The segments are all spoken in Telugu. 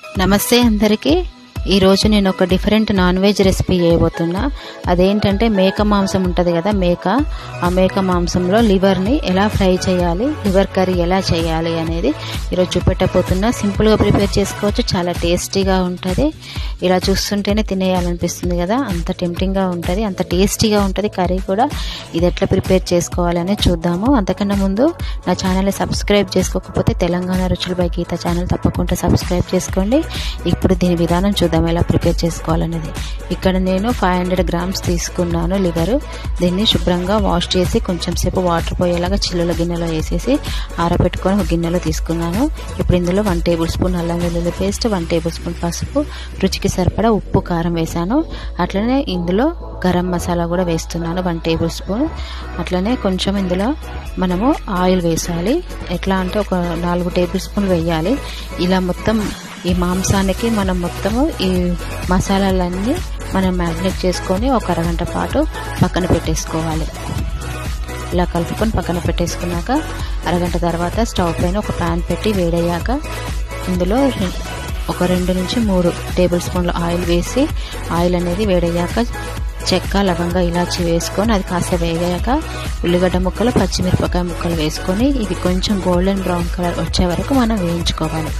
నమస్తే అందరికీ ఈరోజు నేను ఒక డిఫరెంట్ నాన్ వెజ్ రెసిపీ చేయబోతున్నా అదేంటంటే మేక మాంసం ఉంటుంది కదా మేక ఆ మేక మాంసంలో లివర్ని ఎలా ఫ్రై చేయాలి లివర్ కర్రీ ఎలా చేయాలి అనేది ఈరోజు చూపెట్టబోతున్నా సింపుల్గా ప్రిపేర్ చేసుకోవచ్చు చాలా టేస్టీగా ఉంటుంది ఇలా చూస్తుంటేనే తినేయాలనిపిస్తుంది కదా అంత టెంప్టింగ్గా ఉంటుంది అంత టేస్టీగా ఉంటుంది కర్రీ కూడా ఇది ఎట్లా ప్రిపేర్ చేసుకోవాలని చూద్దాము అంతకన్నా ముందు నా ఛానల్ని సబ్స్క్రైబ్ చేసుకోకపోతే తెలంగాణ రుచులు బై గీత ఛానల్ తప్పకుండా సబ్స్క్రైబ్ చేసుకోండి ఇప్పుడు దీని విధానం చూద్దాం ఎలా ప్రిపేర్ చేసుకోవాలనేది ఇక్కడ నేను ఫైవ్ హండ్రెడ్ గ్రామ్స్ తీసుకున్నాను లివర్ దీన్ని శుభ్రంగా వాష్ చేసి కొంచెం సేపు వాటర్ పోయేలాగా చిల్లుల గిన్నెలో వేసేసి ఆరబెట్టుకొని ఒక గిన్నెలో తీసుకున్నాను ఇప్పుడు ఇందులో వన్ టేబుల్ స్పూన్ అల్లం వెల్లుల్లి పేస్ట్ వన్ టేబుల్ స్పూన్ పసుపు రుచికి సరిపడా ఉప్పు కారం వేసాను అట్లనే ఇందులో గరం మసాలా కూడా వేస్తున్నాను వన్ టేబుల్ స్పూన్ అట్లనే కొంచెం ఇందులో మనము ఆయిల్ వేసాలి ఎట్లా అంటే ఒక నాలుగు టేబుల్ స్పూన్ వేయాలి ఇలా మొత్తం ఈ మాంసానికి మనం మొత్తము ఈ మసాలాలన్నీ మనం మ్యారినేట్ చేసుకొని ఒక అరగంట పాటు పక్కన పెట్టేసుకోవాలి ఇలా కలుపుకొని పక్కన పెట్టేసుకున్నాక అరగంట తర్వాత స్టవ్ పైన ఒక ప్యాన్ పెట్టి వేడయ్యాక ఇందులో ఒక రెండు నుంచి మూడు టేబుల్ స్పూన్ల ఆయిల్ వేసి ఆయిల్ అనేది వేడయ్యాక చెక్క లవంగా ఇలాచి వేసుకొని అది కాస్త వేగాక ఉల్లిగడ్డ ముక్కలు పచ్చిమిరపకాయ ముక్కలు వేసుకొని ఇవి కొంచెం గోల్డెన్ బ్రౌన్ కలర్ వచ్చే వరకు మనం వేయించుకోవాలి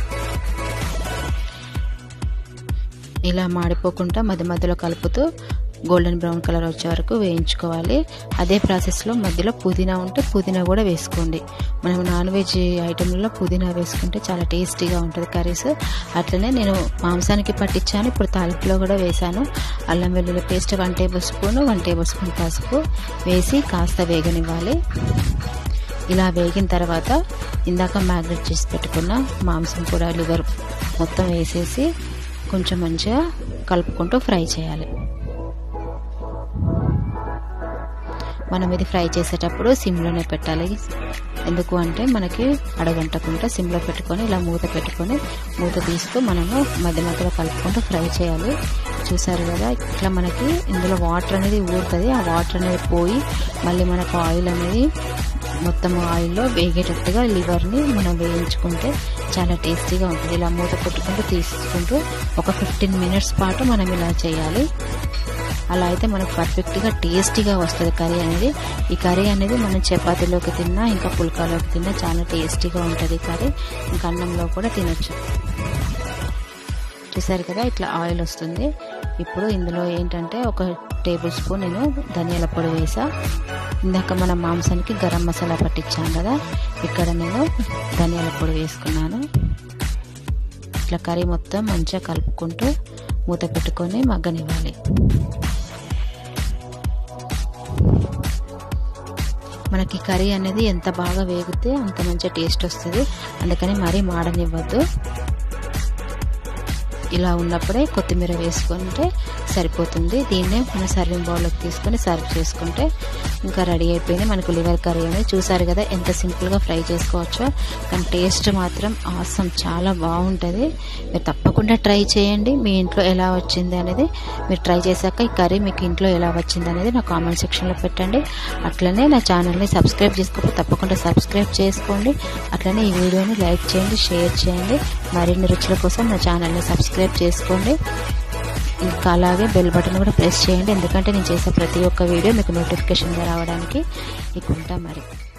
ఇలా మాడిపోకుండా మధ్య మధ్యలో కలుపుతూ గోల్డెన్ బ్రౌన్ కలర్ వచ్చే వరకు వేయించుకోవాలి అదే ప్రాసెస్లో మధ్యలో పుదీనా ఉంటే పుదీనా కూడా వేసుకోండి మనం నాన్ వెజ్ ఐటెంలలో పుదీనా వేసుకుంటే చాలా టేస్టీగా ఉంటుంది కర్రీస్ అట్లనే నేను మాంసానికి పట్టించాను ఇప్పుడు తాలింపులో కూడా వేసాను అల్లం వెల్లుల్లి paste one table spoon one table spoon పసుపు వేసి కాస్త వేగనివ్వాలి ఇలా వేగిన తర్వాత ఇందాక మ్యాగ్నెట్ చేసి పెట్టుకున్న మాంసం కూడా లివర్ మొత్తం వేసేసి కొంచెం మంచిగా కలుపుకుంటూ ఫ్రై చేయాలి మనం ఇది ఫ్రై చేసేటప్పుడు సిమ్లోనే పెట్టాలి ఎందుకు అంటే మనకి అడగంటకుండా సిమ్లో పెట్టుకొని ఇలా మూత పెట్టుకొని మూత తీస్తూ మనము మధ్య మధ్యలో కలుపుకుంటూ ఫ్రై చేయాలి చూసారు కదా ఇట్లా మనకి ఇందులో వాటర్ అనేది ఊరుతుంది ఆ వాటర్ అనేది పోయి మళ్ళీ మనకు ఆయిల్ అనేది మొత్తం ఆయిల్లో వేగేటట్టుగా లివర్ని మనం వేయించుకుంటే చాలా టేస్టీగా ఉంటుంది ఇలా మూత పెట్టుకుంటూ తీసుకుంటూ ఒక ఫిఫ్టీన్ మినిట్స్ పాటు మనం ఇలా చేయాలి అలా అయితే మనకు పర్ఫెక్ట్గా టేస్టీగా వస్తుంది కర్రీ అనేది ఈ కర్రీ అనేది మనం చపాతీలోకి తిన్నా ఇంకా పుల్కాలోకి తిన్నా చాలా టేస్టీగా ఉంటుంది కర్రీ ఇంకా అన్నంలో కూడా తినొచ్చు చూసారు కదా ఇట్లా ఆయిల్ వస్తుంది ఇప్పుడు ఇందులో ఏంటంటే ఒక టేబుల్ స్పూన్ నేను ధనియాల పొడి వేసా ఇందాక మన మాంసానికి గరం మసాలా పట్టించాను కదా ఇక్కడ నేను ధనియాల పొడి వేసుకున్నాను ఇట్లా కర్రీ మొత్తం మంచిగా కలుపుకుంటూ మూత పెట్టుకొని మగ్గనివ్వాలి మనకి కర్రీ అనేది ఎంత బాగా వేగితే అంత మంచిగా టేస్ట్ వస్తుంది అందుకని మరీ మాడనివ్వద్దు ఇలా ఉన్నప్పుడే కొత్తిమీర వేసుకుంటే సరిపోతుంది దీన్నే మనం సర్వింగ్ బౌల్లోకి తీసుకొని సర్వ్ చేసుకుంటే ఇంకా రెడీ అయిపోయింది మనకు లివర్ కర్రీ అనేది చూసారు కదా ఎంత సింపుల్గా ఫ్రై చేసుకోవచ్చో కానీ టేస్ట్ మాత్రం ఆసం చాలా బాగుంటుంది మీరు తప్పకుండా ట్రై చేయండి మీ ఇంట్లో ఎలా వచ్చింది అనేది మీరు ట్రై చేశాక ఈ కర్రీ మీకు ఇంట్లో ఎలా వచ్చింది అనేది నా కామెంట్ సెక్షన్లో పెట్టండి అట్లనే నా ఛానల్ని సబ్స్క్రైబ్ చేసుకోకపోతే తప్పకుండా సబ్స్క్రైబ్ చేసుకోండి అట్లనే ఈ వీడియోని లైక్ చేయండి షేర్ చేయండి మరిన్ని రుచుల కోసం నా ఛానల్ని సబ్స్క్రైబ్ చేసుకోండి ఇంకా అలాగే బెల్ బటన్ కూడా ప్రెస్ చేయండి ఎందుకంటే నేను చేసే ప్రతి ఒక్క వీడియో మీకు నోటిఫికేషన్గా రావడానికి ఇక ఉంటా మరి